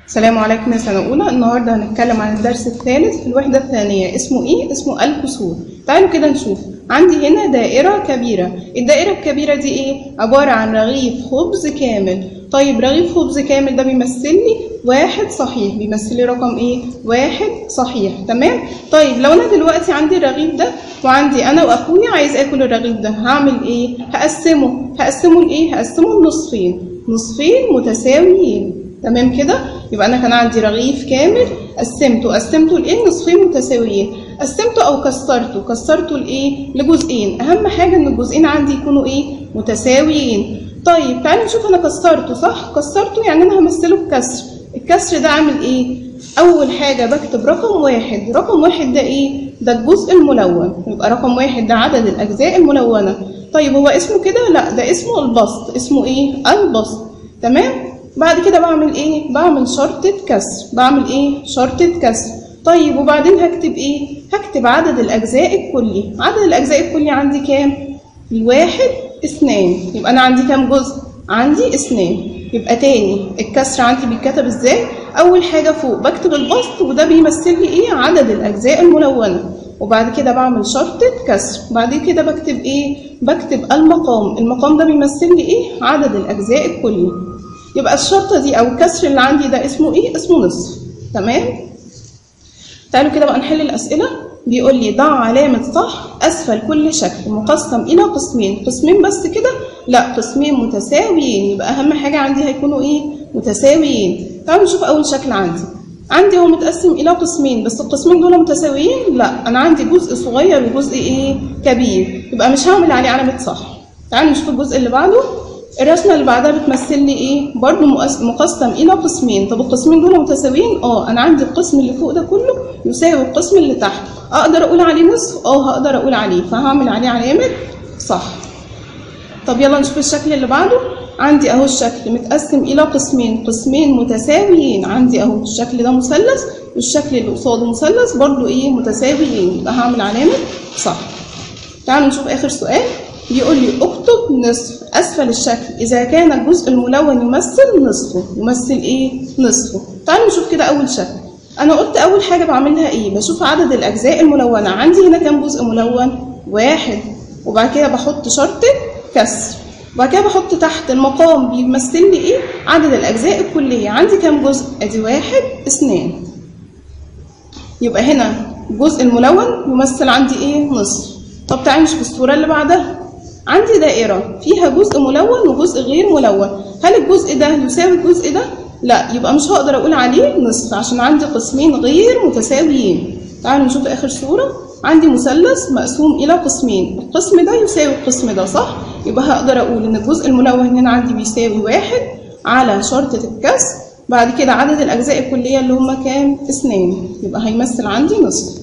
السلام عليكم يا سنة أولى النهاردة هنتكلم عن الدرس الثالث في الوحدة الثانية اسمه إيه؟ اسمه الكسور تعالوا كده نشوف عندي هنا دائرة كبيرة الدائرة الكبيرة دي إيه؟ عبارة عن رغيف خبز كامل طيب رغيف خبز كامل ده بيمثل لي واحد صحيح بيمثل لي رقم إيه؟ واحد صحيح تمام؟ طيب لو أنا دلوقتي عندي الرغيف ده وعندي أنا وأخويا عايز آكل الرغيف ده هعمل إيه؟ هقسمه هقسمه لإيه؟ هقسمه لنصفين نصفين متساويين تمام كده يبقى انا كان عندي رغيف كامل قسمته قسمته لايه نصفين متساويين قسمته او كسرته كسرته لايه لجزئين اهم حاجه ان الجزئين عندي يكونوا ايه متساويين طيب تعالوا نشوف انا كسرته صح كسرته يعني انا همثله بكسر الكسر ده عامل ايه اول حاجه بكتب رقم واحد رقم واحد ده ايه ده الجزء الملون يبقى رقم واحد ده عدد الاجزاء الملونه طيب هو اسمه كده لا ده اسمه البسط اسمه ايه البسط تمام بعد كده بعمل ايه بعمل شرطة كسر بعمل ايه شرطة كسر طيب وبعدين هكتب ايه هكتب عدد الاجزاء الكلي عدد الاجزاء الكلي عندي كام الواحد اثنان يبقى انا عندي كام جزء عندي اثنان يبقى تاني الكسر عندي بيتكتب ازاي اول حاجه فوق بكتب البسط وده بيمثل لي ايه عدد الاجزاء الملونه وبعد كده بعمل شرطة كسر بعد كده بكتب ايه بكتب المقام المقام ده بيمثل لي ايه عدد الاجزاء الكلي يبقى الشرطة دي أو الكسر اللي عندي ده اسمه إيه؟ اسمه نصف تمام؟ تعالوا كده بقى نحل الأسئلة بيقول لي ضع علامة صح أسفل كل شكل مقسم إلى قسمين قسمين بس كده؟ لا قسمين متساويين يبقى أهم حاجة عندي هيكونوا إيه؟ متساويين تعالوا نشوف أول شكل عندي عندي هو متقسم إلى قسمين بس القسمين دول متساويين؟ لا أنا عندي جزء صغير وجزء إيه؟ كبير يبقى مش هعمل عليه علامة صح تعالوا نشوف الجزء اللي بعده الرسمه اللي بعدها بتمثل لي ايه برضو مقسم الى قسمين طب القسمين دول متساويين اه انا عندي القسم اللي فوق ده كله يساوي القسم اللي تحت اقدر اقول عليه نصف اه هقدر اقول عليه فهعمل عليه علامه صح طب يلا نشوف الشكل اللي بعده عندي اهو الشكل متقسم الى قسمين قسمين متساويين عندي اهو الشكل ده مثلث والشكل اللي قصاده مثلث برضو ايه متساويين يبقى هعمل علامه صح تعالوا نشوف اخر سؤال بيقول لي اكتب نصف اسفل الشكل اذا كان الجزء الملون يمثل نصفه يمثل ايه نصفه تعالوا نشوف كده اول شكل انا قلت اول حاجه بعملها ايه بشوف عدد الاجزاء الملونه عندي هنا كام جزء ملون واحد وبعد كده بحط شرطه كسر وبعد كده بحط تحت المقام بيمثل لي ايه عدد الاجزاء الكليه عندي كام جزء ادي واحد اثنين يبقى هنا الجزء الملون يمثل عندي ايه نصف طب تعالوا نشوف الصوره اللي بعدها عندي دائرة فيها جزء ملون وجزء غير ملون هل الجزء ده يساوي الجزء ده؟ لا يبقى مش هقدر أقول عليه نصف عشان عندي قسمين غير متساويين تعالوا نشوف آخر صورة عندي مثلث مقسوم إلى قسمين القسم ده يساوي القسم ده صح؟ يبقى هقدر أقول إن الجزء الملون هنا عندي بيساوي واحد على شرطة الكسر بعد كده عدد الأجزاء الكلية اللي هما كام؟ اثنين يبقى هيمثل عندي نصف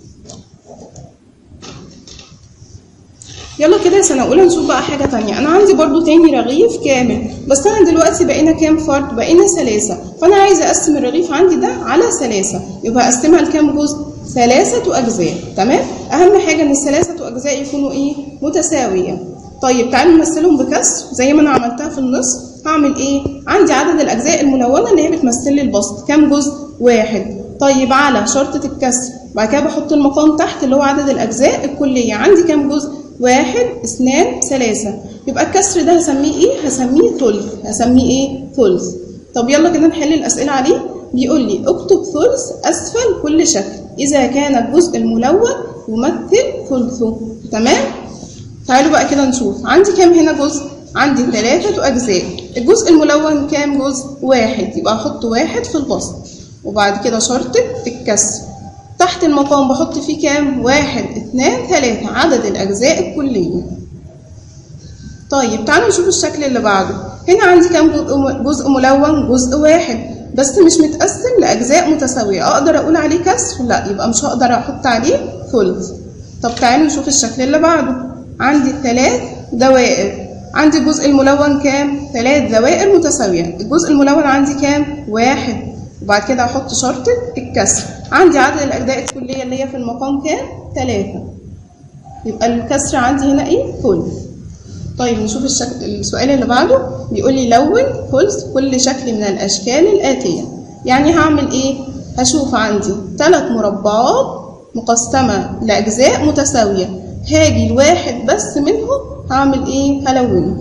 يلا كده يا سنة أولى نشوف بقى حاجة تانية أنا عندي برضو تاني رغيف كامل بس أنا دلوقتي بقينا كام فرد بقينا ثلاثة فأنا عايزة أقسم الرغيف عندي ده على ثلاثة يبقى أقسمها لكام جزء ثلاثة أجزاء تمام أهم حاجة إن الثلاثة أجزاء يكونوا إيه متساوية طيب تعالوا نمثلهم بكسر زي ما أنا عملتها في النص هعمل إيه عندي عدد الأجزاء الملونة اللي هي بتمثل لي البسط كام جزء واحد طيب على شرطة الكسر بعد كده بحط المقام تحت اللي هو عدد الأجزاء الكلية عندي كام جزء واحد اثنان ثلاثة يبقى الكسر ده هسميه ايه؟ هسميه ثلث هسميه ايه؟ ثلث طب يلا كده نحل الأسئلة عليه بيقول لي اكتب ثلث أسفل كل شكل إذا كان الجزء الملون يمثل ثلثه تمام؟ تعالوا بقى كده نشوف عندي كام هنا جزء؟ عندي ثلاثة أجزاء الجزء الملون كام جزء؟ واحد يبقى أحط واحد في البسط وبعد كده شرطة الكسر تحت المقام بحط فيه كام؟ واحد اتنين تلاتة عدد الأجزاء الكلية طيب تعالوا نشوف الشكل اللي بعده هنا عندي كام جزء ملون؟ جزء واحد بس مش متقسم لأجزاء متساوية أقدر أقول عليه كسر؟ لا يبقى مش هقدر أحط عليه ثلث طب تعالوا نشوف الشكل اللي بعده عندي ثلاث دوائر عندي الجزء الملون كام؟ ثلاث دوائر متساوية الجزء الملون عندي كام؟ واحد وبعد كده احط شرطة الكسر عندي عدد الأجزاء الكلية اللي هي في المقام كام؟ تلاتة يبقى الكسر عندي هنا ايه؟ ثلث طيب نشوف الشكل السؤال اللي بعده بيقول لي لون ثلث كل شكل من الأشكال الآتية يعني هعمل ايه هشوف عندي ثلاث مربعات مقسمة لأجزاء متساوية هاجي الواحد بس منهم هعمل ايه هلونه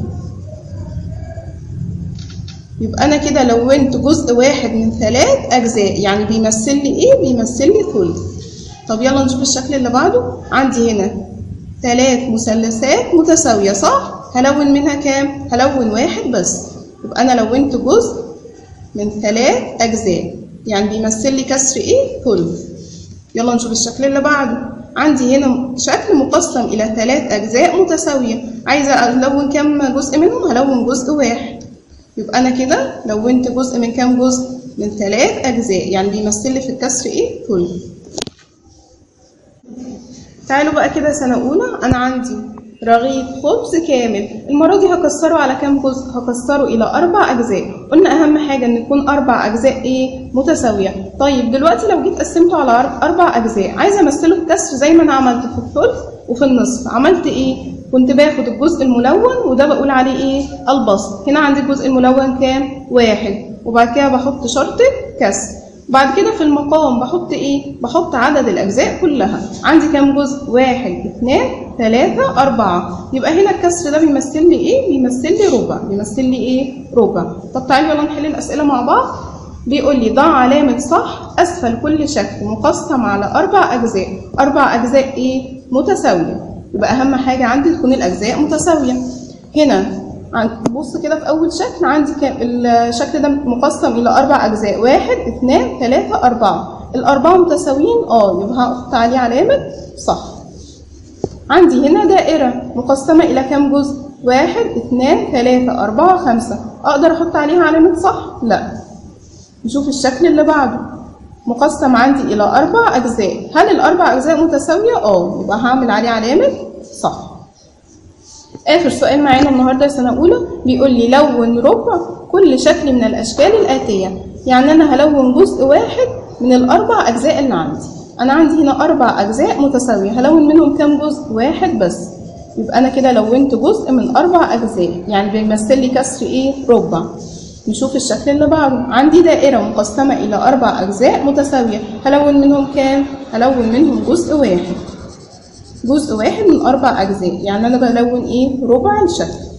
يبقى انا كده لونت جزء واحد من ثلاث اجزاء يعني بيمثل لي ايه بيمثل لي ثلث طب يلا نشوف الشكل اللي بعده عندي هنا ثلاث مثلثات متساويه صح هلون منها كام هلون واحد بس يبقى انا لونت جزء من ثلاث اجزاء يعني بيمثل لي كسر ايه ثلث يلا نشوف الشكل اللي بعده عندي هنا شكل مقسم الى ثلاث اجزاء متساويه عايزه الون كام جزء منهم هلون جزء واحد يبقى انا كده لونت جزء من كام جزء من ثلاث اجزاء يعني بيمثل لي في الكسر ايه ثلث تعالوا بقى كده سنه اولى انا عندي رغيف خبز كامل المرة دي هكسره على كام جزء هكسره إلى أربع أجزاء قلنا أهم حاجة إن يكون أربع أجزاء إيه متساوية طيب دلوقتي لو جيت قسمته على أربع أجزاء عايزة أمثله بكسر زي ما أنا عملت في الثلث وفي النصف عملت إيه كنت باخد الجزء الملون وده بقول عليه إيه البسط هنا عندي الجزء الملون كام واحد وبعد كده بحط شرطة كسر بعد كده في المقام بحط ايه بحط عدد الاجزاء كلها عندي كام جزء واحد اثنين ثلاثة أربعة يبقى هنا الكسر ده بيمثل لي ايه بيمثل لي ربع بيمثل لي ايه ربع طب تعالوا يلا نحل الأسئلة مع بعض بيقول لي ضع علامة صح أسفل كل شكل مقسم على أربع أجزاء أربع أجزاء ايه متساوية يبقى أهم حاجة عندي تكون الأجزاء متساوية هنا بص كده في أول شكل عندي كام الشكل ده مقسم إلى أربع أجزاء واحد اثنين ثلاثة أربعة الأربعة متساويين اه يبقى هحط عليه علامة صح عندي هنا دائرة مقسمة إلى كام جزء واحد اثنين ثلاثة أربعة خمسة أقدر أحط عليها علامة صح؟ لا نشوف الشكل اللي بعده مقسم عندي إلى أربع أجزاء هل الأربع أجزاء متساوية؟ اه يبقى هعمل عليه علامة صح آخر سؤال معانا النهاردة سنة أولى بيقول لي لون ربع كل شكل من الأشكال الآتية يعني أنا هلون جزء واحد من الأربع أجزاء اللي عندي أنا عندي هنا أربع أجزاء متساوية هلون منهم كام جزء واحد بس يبقى أنا كده لونت جزء من أربع أجزاء يعني بيمثل لي كسر إيه ربع نشوف الشكل اللي بعده عندي دائرة مقسمة إلى أربع أجزاء متساوية هلون منهم كام؟ هلون منهم جزء واحد جزء واحد من أربع أجزاء يعني أنا بلون إيه ربع الشكل